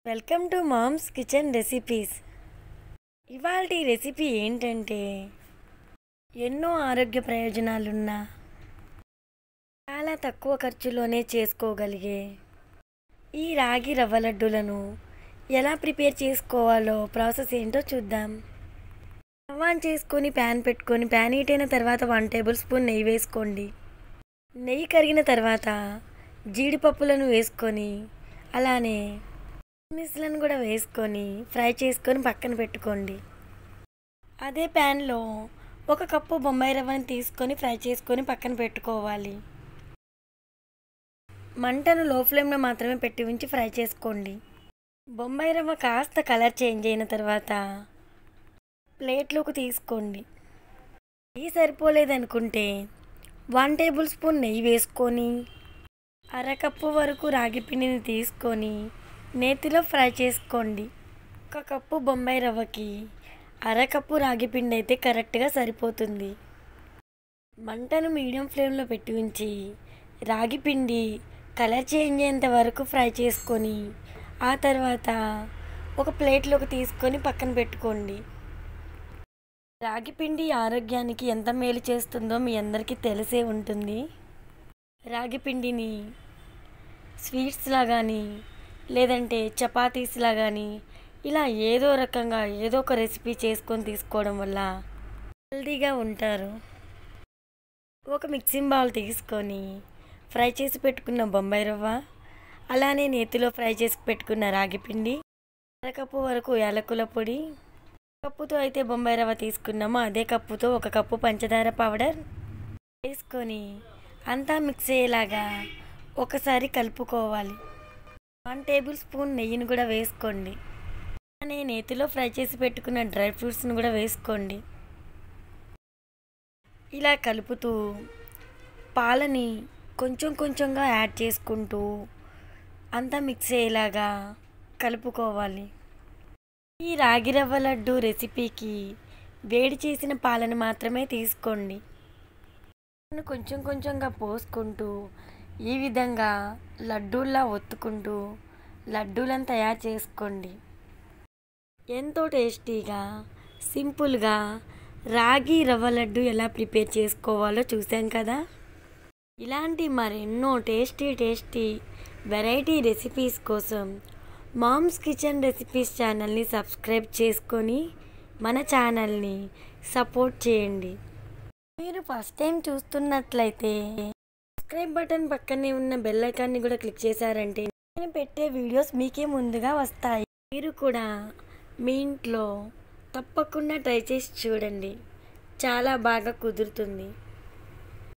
welcome to mom's kitchen recipes ఇవాళ recipe ఏంటంటే ఎన్నో ఆరోగ్య ప్రయోజనాలున్న చాలా తక్కువ ఖర్చులోనే చేసుకోగలిగే ఈ రాగి రవ్వ లడ్డూలను ఎలా ప్రిపేర్ చేసుకోవాలో ప్రాసెస్ ఏంటో చూద్దాం స్టవ్ ఆన్ చేసుకొని ప్యాన్ పెట్టుకొని ప్యాన్ హీట్ అయిన తర్వాత వన్ టేబుల్ స్పూన్ నెయ్యి వేసుకోండి నెయ్యి కరిగిన తర్వాత జీడిపప్పులను వేసుకొని అలానే మిస్లను కూడా వేసుకొని ఫ్రై చేసుకొని పక్కన పెట్టుకోండి అదే ప్యాన్లో ఒక కప్పు బొంబాయి రవ్వని తీసుకొని ఫ్రై చేసుకొని పక్కన పెట్టుకోవాలి మంటను లో ఫ్లేమ్లో మాత్రమే పెట్టి ఉంచి ఫ్రై చేసుకోండి బొంబాయి రవ్వ కాస్త కలర్ చేంజ్ అయిన తర్వాత ప్లేట్లోకి తీసుకోండి నెయ్యి సరిపోలేదనుకుంటే వన్ టేబుల్ స్పూన్ నెయ్యి వేసుకొని అరకప్పు వరకు రాగి పిండిని తీసుకొని నేతిలో ఫ్రై చేసుకోండి ఒక కప్పు బొంబాయి రవ్వకి అరకప్పు రాగి పిండి అయితే కరెక్ట్గా సరిపోతుంది మంటను మీడియం ఫ్లేమ్లో పెట్టి ఉంచి రాగి పిండి కలర్ చేంజ్ అయ్యేంత వరకు ఫ్రై చేసుకొని ఆ తర్వాత ఒక ప్లేట్లోకి తీసుకొని పక్కన పెట్టుకోండి రాగి పిండి ఆరోగ్యానికి ఎంత మేలు చేస్తుందో మీ అందరికీ తెలిసే ఉంటుంది రాగి పిండిని స్వీట్స్లా కానీ లేదంటే చపాతీస్లా కానీ ఇలా ఏదో రకంగా ఏదో ఒక రెసిపీ చేసుకొని తీసుకోవడం వల్ల హెల్తీగా ఉంటారు ఒక మిక్సింగ్ బౌల్ తీసుకొని ఫ్రై చేసి పెట్టుకున్న బొంబాయి రవ్వ అలానే నేతిలో ఫ్రై చేసి పెట్టుకున్న రాగి పిండి అరకప్పు వరకు యాలకుల పొడి కప్పుతో అయితే బొంబాయి రవ్వ తీసుకున్నామో అదే కప్పుతో ఒక కప్పు పంచదార పౌడర్ వేసుకొని అంతా మిక్స్ అయ్యేలాగా ఒకసారి కలుపుకోవాలి వన్ టేబుల్ స్పూన్ నెయ్యిని కూడా వేసుకోండి అలానే నేతిలో ఫ్రై చేసి పెట్టుకున్న డ్రై ఫ్రూట్స్ని కూడా వేసుకోండి ఇలా కలుపుతూ పాలని కొంచెం కొంచెంగా యాడ్ చేసుకుంటూ అంతా మిక్స్ అయ్యేలాగా కలుపుకోవాలి ఈ రాగి రవ్వ లడ్డు రెసిపీకి వేడి చేసిన పాలను మాత్రమే తీసుకోండి కొంచెం కొంచెంగా పోసుకుంటూ ఈ విధంగా లడ్డూల్లా ఒత్తుకుంటూ లడ్డూలను తయారు చేసుకోండి ఎంతో టేస్టీగా సింపుల్గా రాగి రవ్వ లడ్డు ఎలా ప్రిపేర్ చేసుకోవాలో చూసాం కదా ఇలాంటి మరెన్నో టేస్టీ టేస్టీ వెరైటీ రెసిపీస్ కోసం మామ్స్ కిచెన్ రెసిపీస్ ఛానల్ని సబ్స్క్రైబ్ చేసుకొని మన ఛానల్ని సపోర్ట్ చేయండి మీరు ఫస్ట్ టైం చూస్తున్నట్లయితే సబ్స్క్రైబ్ బటన్ పక్కనే ఉన్న బెల్ ఐకాన్ని కూడా క్లిక్ చేశారంటే నేను పెట్టే వీడియోస్ మీకే ముందుగా వస్తాయి మీరు కూడా మీ ఇంట్లో తప్పకుండా ట్రై చేసి చూడండి చాలా బాగా కుదురుతుంది